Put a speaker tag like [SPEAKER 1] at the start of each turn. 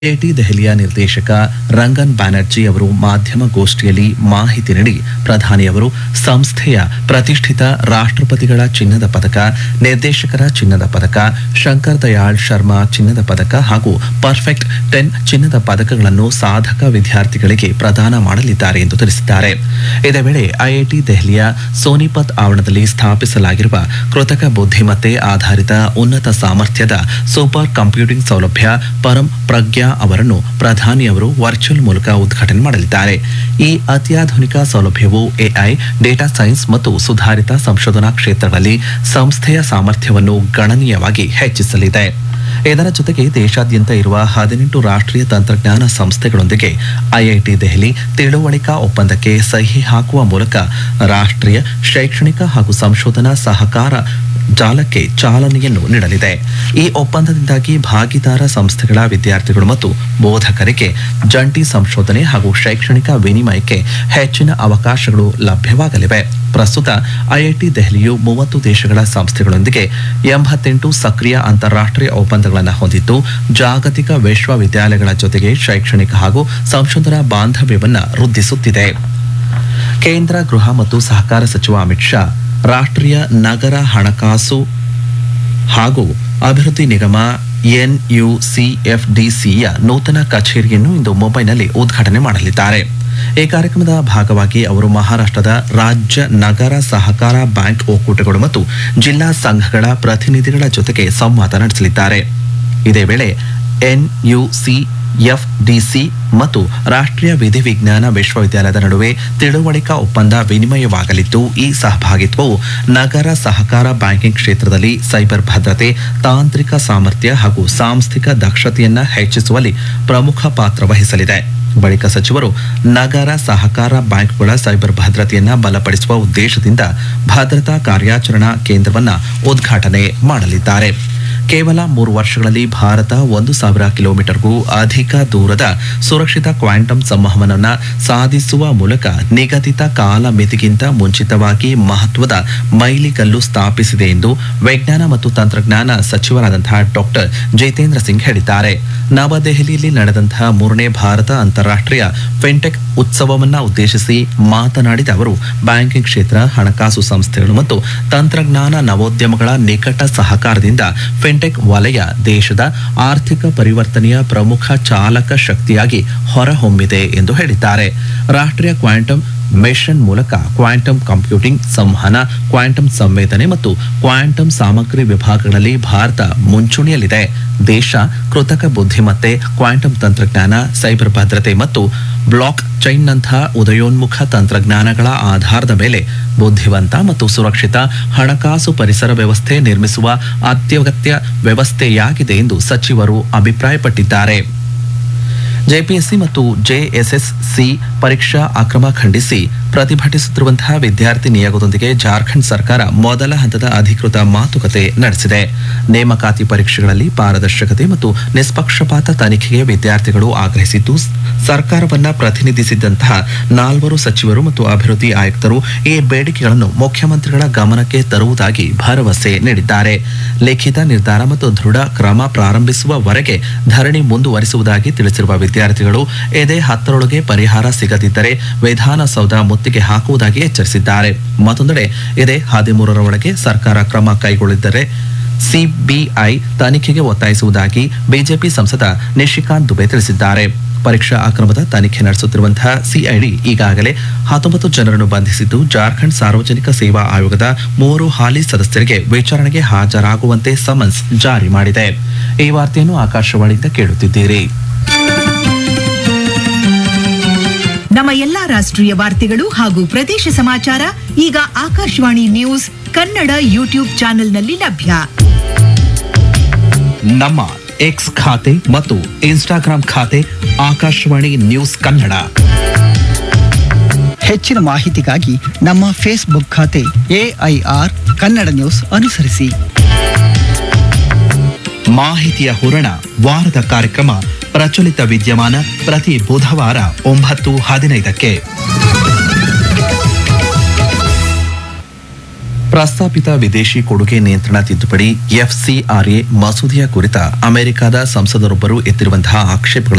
[SPEAKER 1] IIT ದೆಹಲಿಯ ನಿರ್ದೇಶಕ ರಂಗನ್ ಬ್ಯಾನರ್ಜಿ ಅವರು ಮಾಧ್ಯಮ ಗೋಷ್ಠಿಯಲ್ಲಿ ಮಾಹಿತಿ ನೀಡಿ ಪ್ರಧಾನಿಯವರು ಸಂಸ್ಥೆಯ ಪ್ರತಿಷ್ಠಿತ ರಾಷ್ಟ್ರಪತಿಗಳ ಚಿನ್ನದ ಪದಕ ನಿರ್ದೇಶಕರ ಚಿನ್ನದ ಪದಕ ಶಂಕರ್ ದಯಾಳ್ ಶರ್ಮಾ ಚಿನ್ನದ ಪದಕ ಹಾಗೂ ಪರ್ಫೆಕ್ಟ್ ಟೆನ್ ಚಿನ್ನದ ಪದಕಗಳನ್ನು ಸಾಧಕ ವಿದ್ಯಾರ್ಥಿಗಳಿಗೆ ಪ್ರದಾನ ಮಾಡಲಿದ್ದಾರೆ ಎಂದು ತಿಳಿಸಿದ್ದಾರೆ ಇದೇ ವೇಳೆ ಐಐಟಿ ದೆಹಲಿಯ ಸೋನಿಪತ್ ಆವರಣದಲ್ಲಿ ಸ್ಥಾಪಿಸಲಾಗಿರುವ ಕೃತಕ ಬುದ್ಧಿಮತ್ತೆ ಆಧಾರಿತ ಉನ್ನತ ಸಾಮರ್ಥ್ಯದ ಸೂಪರ್ ಕಂಪ್ಯೂಟಿಂಗ್ ಸೌಲಭ್ಯ ಪರಂ ಪ್ರಜ್ಞಾ ಅವರನ್ನು ಪ್ರಧಾನಿಯವರು ವರ್ಚುವಲ್ ಮೂಲಕ ಉದ್ಘಾಟನೆ ಮಾಡಲಿದ್ದಾರೆ ಈ ಅತ್ಯಾಧುನಿಕ ಸೌಲಭ್ಯವು ಎಐ ಡೇಟಾ ಸೈನ್ಸ್ ಮತ್ತು ಸುಧಾರಿತ ಸಂಶೋಧನಾ ಕ್ಷೇತ್ರಗಳಲ್ಲಿ ಸಂಸ್ಥೆಯ ಸಾಮರ್ಥ್ಯವನ್ನು ಗಣನೀಯವಾಗಿ ಹೆಚ್ಚಿಸಲಿದೆ ಇದರ ಜೊತೆಗೆ ದೇಶಾದ್ಯಂತ ಇರುವ ಹದಿನೆಂಟು ರಾಷ್ಟ್ರೀಯ ತಂತ್ರಜ್ಞಾನ ಸಂಸ್ಥೆಗಳೊಂದಿಗೆ ಐಐಟಿ ದೆಹಲಿ ತಿಳುವಳಿಕಾ ಒಪ್ಪಂದಕ್ಕೆ ಸಹಿ ಹಾಕುವ ಮೂಲಕ ರಾಷ್ಟ್ರೀಯ ಶೈಕ್ಷಣಿಕ ಹಾಗೂ ಸಂಶೋಧನಾ ಸಹಕಾರ ಜಾಲಕ್ಕೆ ಚಾಲನೆಯನ್ನು ನೀಡಲಿದೆ ಈ ಒಪ್ಪಂದದಿಂದಾಗಿ ಭಾಗಿದಾರ ಸಂಸ್ಥೆಗಳ ವಿದ್ಯಾರ್ಥಿಗಳು ಮತ್ತು ಬೋಧಕರಿಗೆ ಜಂಟಿ ಸಂಶೋಧನೆ ಹಾಗೂ ಶೈಕ್ಷಣಿಕ ವಿನಿಮಯಕ್ಕೆ ಹೆಚ್ಚಿನ ಅವಕಾಶಗಳು ಲಭ್ಯವಾಗಲಿವೆ ಪ್ರಸ್ತುತ ಐಐಟಿ ದೆಹಲಿಯು ಮೂವತ್ತು ದೇಶಗಳ ಸಂಸ್ಥೆಗಳೊಂದಿಗೆ ಎಂಬತ್ತೆಂಟು ಸಕ್ರಿಯ ಅಂತಾರಾಷ್ಟ್ರೀಯ ಒಪ್ಪಂದಗಳನ್ನು ಹೊಂದಿದ್ದು ಜಾಗತಿಕ ವಿಶ್ವವಿದ್ಯಾಲಯಗಳ ಜೊತೆಗೆ ಶೈಕ್ಷಣಿಕ ಹಾಗೂ ಸಂಶೋಧನಾ ಬಾಂಧವ್ಯವನ್ನು ವೃದ್ಧಿಸುತ್ತಿದೆ ಕೇಂದ್ರ ಗೃಹ ಮತ್ತು ಸಹಕಾರ ಸಚಿವ ಅಮಿತ್ ಶಾ ರಾಷ್ಟ್ರೀಯ ನಗರ ಹಣಕಾಸು ಹಾಗೂ ಅಭಿವೃದ್ಧಿ ನಿಗಮ ಎನ್ಯುಸಿಎಫ್ಡಿಸಿಯ ನೂತನ ಕಚೇರಿಯನ್ನು ಇಂದು ಮುಂಬೈನಲ್ಲಿ ಉದ್ಘಾಟನೆ ಮಾಡಲಿದ್ದಾರೆ ಈ ಕಾರ್ಯಕ್ರಮದ ಭಾಗವಾಗಿ ಅವರು ಮಹಾರಾಷ್ಟ್ರದ ರಾಜ್ಯ ನಗರ ಸಹಕಾರ ಬ್ಯಾಂಕ್ ಒಕ್ಕೂಟಗಳು ಮತ್ತು ಜಿಲ್ಲಾ ಸಂಘಗಳ ಪ್ರತಿನಿಧಿಗಳ ಜೊತೆಗೆ ಸಂವಾದ ನಡೆಸಲಿದ್ದಾರೆ ಇದೇ ವೇಳೆ ಎನ್ಯುಸಿ ಎಫ್ಡಿಸಿ ಮತ್ತು ರಾಷ್ಟ್ರೀಯ ವಿಧಿವಿಜ್ಞಾನ ವಿಶ್ವವಿದ್ಯಾಲಯದ ನಡುವೆ ತಿಳುವಳಿಕಾ ಒಪ್ಪಂದ ವಿನಿಮಯವಾಗಲಿದ್ದು ಈ ಸಹಭಾಗಿತ್ವವು ನಗರ ಸಹಕಾರ ಬ್ಯಾಂಕಿಂಗ್ ಕ್ಷೇತ್ರದಲ್ಲಿ ಸೈಬರ್ ಭದ್ರತೆ ತಾಂತ್ರಿಕ ಸಾಮರ್ಥ್ಯ ಹಾಗೂ ಸಾಂಸ್ಥಿಕ ದಕ್ಷತೆಯನ್ನ ಹೆಚ್ಚಿಸುವಲ್ಲಿ ಪ್ರಮುಖ ಪಾತ್ರ ವಹಿಸಲಿದೆ ಬಳಿಕ ಸಚಿವರು ನಗರ ಸಹಕಾರ ಬ್ಯಾಂಕ್ಗಳ ಸೈಬರ್ ಭದ್ರತೆಯನ್ನ ಬಲಪಡಿಸುವ ಉದ್ದೇಶದಿಂದ ಭದ್ರತಾ ಕಾರ್ಯಾಚರಣಾ ಕೇಂದ್ರವನ್ನ ಉದ್ಘಾಟನೆ ಮಾಡಲಿದ್ದಾರೆ ಕೇವಲ ಮೂರು ವರ್ಷಗಳಲ್ಲಿ ಭಾರತ ಒಂದು ಸಾವಿರ ಕಿಲೋಮೀಟರ್ಗೂ ಅಧಿಕ ದೂರದ ಸುರಕ್ಷಿತ ಕ್ವಾಂಟಮ್ ಸಂವಹನವನ್ನ ಸಾಧಿಸುವ ಮೂಲಕ ನಿಗದಿತ ಕಾಲ ಮಿತಿಗಿಂತ ಮುಂಚಿತವಾಗಿ ಮಹತ್ವದ ಮೈಲಿಗಲ್ಲು ಸ್ಥಾಪಿಸಿದೆ ಎಂದು ವಿಜ್ಞಾನ ಮತ್ತು ತಂತ್ರಜ್ಞಾನ ಸಚಿವರಾದಂತಹ ಡಾಕ್ಟರ್ ಜಿತೇಂದ್ರ ಸಿಂಗ್ ಹೇಳಿದ್ದಾರೆ ನವದೆಹಲಿಯಲ್ಲಿ ನಡೆದಂತಹ ಮೂರನೇ ಭಾರತ ಅಂತಾರಾಷ್ಟ್ರೀಯ ಫಿನ್ಟೆಕ್ ಉತ್ಸವವನ್ನ ಉದ್ದೇಶಿಸಿ ಮಾತನಾಡಿದ ಅವರು ಬ್ಯಾಂಕಿಂಗ್ ಕ್ಷೇತ್ರ ಹಣಕಾಸು ಸಂಸ್ಥೆಗಳು ಮತ್ತು ತಂತ್ರಜ್ಞಾನ ನವೋದ್ಯಮಗಳ ನಿಕಟ ಸಹಕಾರದಿಂದ ಫಿನ್ಟೆಕ್ ವಲಯ ದೇಶದ ಆರ್ಥಿಕ ಪರಿವರ್ತನೆಯ ಪ್ರಮುಖ ಚಾಲಕ ಶಕ್ತಿಯಾಗಿ ಹೊರಹೊಮ್ಮಿದೆ ಎಂದು ಹೇಳಿದ್ದಾರೆ ರಾಷ್ಟ್ರೀಯ ಕ್ವಾಂಟಮ್ ಮಿಷನ್ ಮೂಲಕ ಕ್ವಾಂಟಮ್ ಕಂಪ್ಯೂಟಿಂಗ್ ಸಂವಹನ ಕ್ವಾಂಟಮ್ ಸಂವೇದನೆ ಮತ್ತು ಕ್ವಾಂಟಮ್ ಸಾಮಗ್ರಿ ವಿಭಾಗಗಳಲ್ಲಿ ಭಾರತ ಮುಂಚೂಣಿಯಲ್ಲಿದೆ ದೇಶ ಕೃತಕ ಬುದ್ಧಿಮತ್ತೆ ಕ್ವಾಂಟಮ್ ತಂತ್ರಜ್ಞಾನ ಸೈಬರ್ ಭದ್ರತೆ ಮತ್ತು ಬ್ಲಾಕ್ ಚೈನ್ನಂತಹ ಉದಯೋನ್ಮುಖ ತಂತ್ರಜ್ಞಾನಗಳ ಆಧಾರದ ಮೇಲೆ ಬುದ್ಧಿವಂತ ಮತ್ತು ಸುರಕ್ಷಿತ ಹಣಕಾಸು ಪರಿಸರ ವ್ಯವಸ್ಥೆ ನಿರ್ಮಿಸುವ ಅತ್ಯಗತ್ಯ ವ್ಯವಸ್ಥೆಯಾಗಿದೆ ಎಂದು ಸಚಿವರು ಅಭಿಪ್ರಾಯಪಟ್ಟಿದ್ದಾರೆ ಜೆಪಿಎಸ್ಸಿ ಮತ್ತು ಜೆಎಸ್ಎಸ್ಸಿ ಪರೀಕ್ಷಾ ಅಕ್ರಮ ಖಂಡಿಸಿ ಪ್ರತಿಭಟಿಸುತ್ತಿರುವಂತಹ ವಿದ್ಯಾರ್ಥಿ ನಿಯೋಗದೊಂದಿಗೆ ಜಾರ್ಖಂಡ್ ಸರ್ಕಾರ ಮೊದಲ ಹಂತದ ಅಧಿಕೃತ ಮಾತುಕತೆ ನಡೆಸಿದೆ ನೇಮಕಾತಿ ಪರೀಕ್ಷೆಗಳಲ್ಲಿ ಪಾರದರ್ಶಕತೆ ಮತ್ತು ನಿಷ್ಪಕ್ಷಪಾತ ತನಿಖೆಗೆ ವಿದ್ಯಾರ್ಥಿಗಳು ಆಗ್ರಹಿಸಿದ್ದು ಸ್- ಸರ್ಕಾರವನ್ನ ಪ್ರತಿನಿಧಿಸಿದ್ದಂತಹ ನಾಲ್ವರು ಸಚಿವರು ಮತ್ತು ಅಭಿವೃದ್ಧಿ ಆಯುಕ್ತರು ಈ ಬೇಡಿಕೆಗಳನ್ನು ಮುಖ್ಯಮಂತ್ರಿಗಳ ಗಮನಕ್ಕೆ ತರುವುದಾಗಿ ಭರವಸೆ ನೀಡಿದ್ದಾರೆ ಲಿಖಿತ ನಿರ್ಧಾರ ಮತ್ತು ದೃಢ ಕ್ರಮ ಪ್ರಾರಂಭಿಸುವವರೆಗೆ ಧರಣಿ ಮುಂದುವರಿಸುವುದಾಗಿ ತಿಳಿಸಿರುವ ವಿದ್ಯಾರ್ಥಿಗಳು ಇದೇ ಹತ್ತರೊಳಗೆ ಪರಿಹಾರ ಸಿಗದಿದ್ದರೆ ವಿಧಾನಸೌಧ ಮುತ್ತಿಗೆ ಹಾಕುವುದಾಗಿ ಎಚ್ಚರಿಸಿದ್ದಾರೆ ಮತ್ತೊಂದೆಡೆ ಇದೇ ಹದಿಮೂರರ ಒಳಗೆ ಸರ್ಕಾರ ಕ್ರಮ ಕೈಗೊಳ್ಳಿದ್ದರೆ ಸಿಬಿಐ ತನಿಖೆಗೆ ಒತ್ತಾಯಿಸುವುದಾಗಿ ಬಿಜೆಪಿ ಸಂಸದ ನಿಶಿಕಾಂತ್ ದುಬೆ ತಿಳಿಸಿದ್ದಾರೆ ಪರೀಕ್ಷಾ ಅಕ್ರಮದ ತನಿಖೆ ನಡೆಸುತ್ತಿರುವಂತಹ ಸಿಐಡಿ ಈಗಾಗಲೇ ಹತ್ತೊಂಬತ್ತು ಜನರನ್ನು ಬಂಧಿಸಿದ್ದು ಜಾರ್ಖಂಡ್ ಸಾರ್ವಜನಿಕ ಸೇವಾ ಆಯೋಗದ ಮೂವರು ಹಾಲಿ ಸದಸ್ಯರಿಗೆ ವಿಚಾರಣೆಗೆ ಹಾಜರಾಗುವಂತೆ ಸಮನ್ಸ್ ಜಾರಿ ಮಾಡಿದೆ ಈ ವಾರ್ತೆಯನ್ನು ಆಕಾಶವಾಣಿಯಿಂದ ಕೇಳುತ್ತಿದ್ದೀರಿ
[SPEAKER 2] ನಮ್ಮ ಎಲ್ಲಾ ರಾಷ್ಟ್ರೀಯ ವಾರ್ತೆಗಳು ಹಾಗೂ ಪ್ರದೇಶ ಸಮಾಚಾರ ಈಗ ಆಕಾಶವಾಣಿ ನ್ಯೂಸ್ ಕನ್ನಡ ಯೂಟ್ಯೂಬ್ ಚಾನೆಲ್ನಲ್ಲಿ ಲಭ್ಯ
[SPEAKER 1] ನಮ್ಮ ಎಕ್ಸ್ ಖಾತೆ ಮತ್ತು ಇನ್ಸ್ಟಾಗ್ರಾಂ ಖಾತೆ ಆಕಾಶವಾಣಿ ನ್ಯೂಸ್ ಕನ್ನಡ
[SPEAKER 3] ಹೆಚ್ಚಿನ ಮಾಹಿತಿಗಾಗಿ ನಮ್ಮ ಫೇಸ್ಬುಕ್ ಖಾತೆ ಎಐಆರ್ ಕನ್ನಡ ನ್ಯೂಸ್ ಅನುಸರಿಸಿ
[SPEAKER 1] ಮಾಹಿತಿಯ ಹೂರಣ ವಾರದ ಕಾರ್ಯಕ್ರಮ ಪ್ರಚಲಿತ ವಿದ್ಯಮಾನ ಪ್ರತಿ ಬುಧವಾರ ಒಂಬತ್ತು ಹದಿನೈದಕ್ಕೆ ಪ್ರಸ್ತಾಪಿತ ವಿದೇಶಿ ಕೊಡುಗೆ ನಿಯಂತ್ರಣ ತಿದ್ದುಪಡಿ ಎಫ್ಸಿಆರ್ಎ ಮಸೂದೆಯ ಕುರಿತ ಅಮೆರಿಕದ ಸಂಸದರೊಬ್ಬರು ಎತ್ತಿರುವಂತಹ ಆಕ್ಷೇಪಗಳನ್ನು